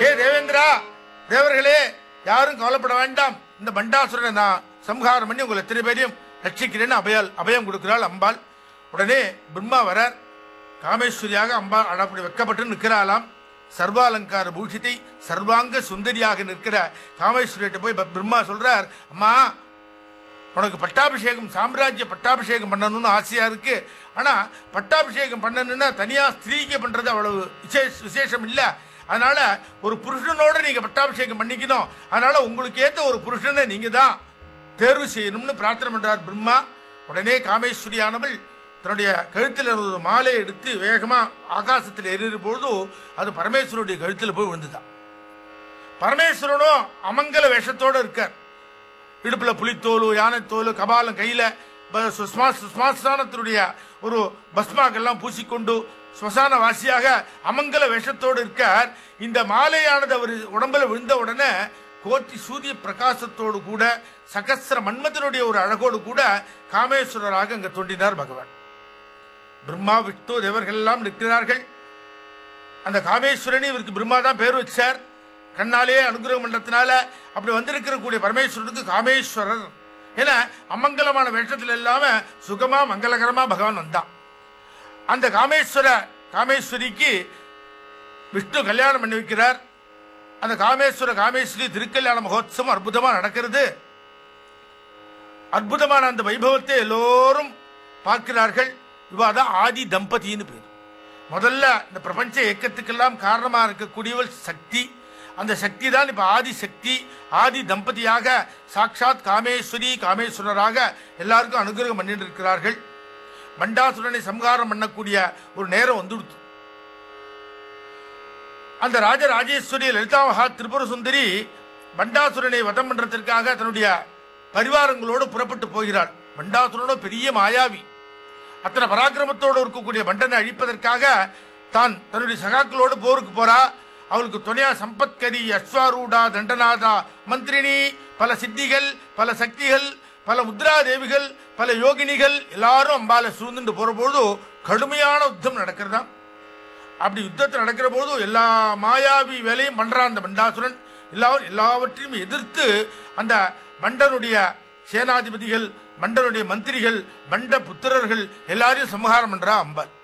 ஏ தேவேந்திரா தேவர்களே யாரும் கவலைப்பட வேண்டாம் இந்த பண்டாசுரனை நான் சம்ஹாரம் பண்ணி உங்களை எத்தனை பேரையும் ரட்சிக்கிறேன்னு அபயால் அபயம் கொடுக்கிறாள் அம்பாள் உடனே பிரம்மா வரார் காமேஸ்வரியாக அம்பாள் அப்படி வெக்கப்பட்டு நிற்கிறாளாம் சர்வாலங்கார பூஷிதை சர்வாங்க சுந்தரியாக நிற்கிற காமேஸ்வரியிட்ட போய் ப- பிரம்மா சொல்றார் அம்மா உனக்கு பட்டாபிஷேகம் சாம்ராஜ்ய பட்டாபிஷேகம் பண்ணணும்னு ஆசையா இருக்கு ஆனா பட்டாபிஷேகம் பண்ணணும்னா தனியா ஸ்திரீக்கு பண்றது அவ்வளவு விசேஷ விசேஷம் இல்ல அதனால ஒரு புருஷனோட நீங்க பட்டாபிஷேகம் பண்ணிக்கணும் அதனால உங்களுக்கு ஏத்த ஒரு புருஷனை நீங்க தான் தேர்வு செய்யணும்னு பிரார்த்தனை பண்றார் பிரம்மா உடனே காமேஸ்வரியானவள் தன்னுடைய கழுத்தில் ஒரு மாலை எடுத்து வேகமா ஆகாசத்தில் எறிகிற பொழுது அது பரமேஸ்வருடைய கழுத்தில் போய் விழுந்துதான் பரமேஸ்வரனும் அமங்கல வேஷத்தோட இருக்கார் இடுப்புல புலித்தோல் யானைத்தோல் கபாலம் கையில ப- சுஸ்மா சுஸ்மாஸ்தானத்தினுடைய ஒரு பஸ்மாக்கெல்லாம் பூசிக்கொண்டு ஸ்மசான வாசியாக அமங்கல வேஷத்தோடு இருக்கார் இந்த மாலையானது அவர் உடம்புல விழுந்த உடனே கோட்டி சூரிய பிரகாசத்தோடு கூட சகசிர மன்மதனுடைய ஒரு அழகோடு கூட காமேஸ்வரராக அங்க தோன்றினார் பகவான் பிரம்மா விஷ்ணு தேவர்கள் எல்லாம் நிற்கிறார்கள் அந்த காமேஸ்வரனே இவருக்கு பிரம்மா தான் பேர் வச்சார் கண்ணாலே அனுகிரகம் பண்றதுனால அப்படி வந்திருக்கிற கூடிய பரமேஸ்வரனுக்கு காமேஸ்வரர் ஏன்னா அமங்கலமான வேஷத்துல இல்லாம சுகமா மங்களகரமா பகவான் வந்தான் அந்த காமேஸ்வர காமேஸ்வரிக்கு விஷ்ணு கல்யாணம் பண்ணி வைக்கிறார் அந்த காமேஸ்வர காமேஸ்வரி திருக்கல்யாண மகோத்சவம் அற்புதமா நடக்கிறது அற்புதமான அந்த வைபவத்தை எல்லோரும் பார்க்கிறார்கள் இவாதான் ஆதி தம்பதின்னு பேர் முதல்ல இந்த பிரபஞ்ச இயக்கத்துக்கெல்லாம் காரணமா இருக்கக்கூடியவள் சக்தி அந்த சக்தி தான் இப்ப ஆதி சக்தி ஆதி தம்பதியாக சாட்சாத் காமேஸ்வரி காமேஸ்வரராக எல்லாருக்கும் அனுகிரகம் பண்ணிட்டு இருக்கிறார்கள் மண்டாசுரனை சம்ஹாரம் பண்ணக்கூடிய ஒரு நேரம் வந்துடுத்து அந்த ராஜராஜேஸ்வரி லலிதா மகா திரிபுர சுந்தரி பண்டாசுரனை வதம் பண்றதற்காக தன்னுடைய பரிவாரங்களோடு புறப்பட்டு போகிறாள் பண்டாசுரனோ பெரிய மாயாவி அத்தனை பராக்கிரமத்தோடு இருக்கக்கூடிய பண்டனை அழிப்பதற்காக தான் தன்னுடைய சகாக்களோடு போருக்கு போறா அவளுக்கு துணையா சம்பத்கரி அஸ்வாரூடா தண்டநாதா மந்திரினி பல சித்திகள் பல சக்திகள் பல முத்ரா தேவிகள் பல யோகினிகள் எல்லாரும் அம்பால சூழ்ந்துட்டு போற பொழுது கடுமையான யுத்தம் நடக்கிறதாம் அப்படி யுத்தத்தில் நடக்கிற போது எல்லா மாயாவி வேலையும் பண்றான் அந்த பண்டாசுரன் எல்லாரும் எல்லாவற்றையும் எதிர்த்து அந்த மண்டனுடைய சேனாதிபதிகள் மண்டனுடைய மந்திரிகள் மண்ட புத்திரர்கள் எல்லாரையும் சம்ஹாரம் பண்றா அம்பாள்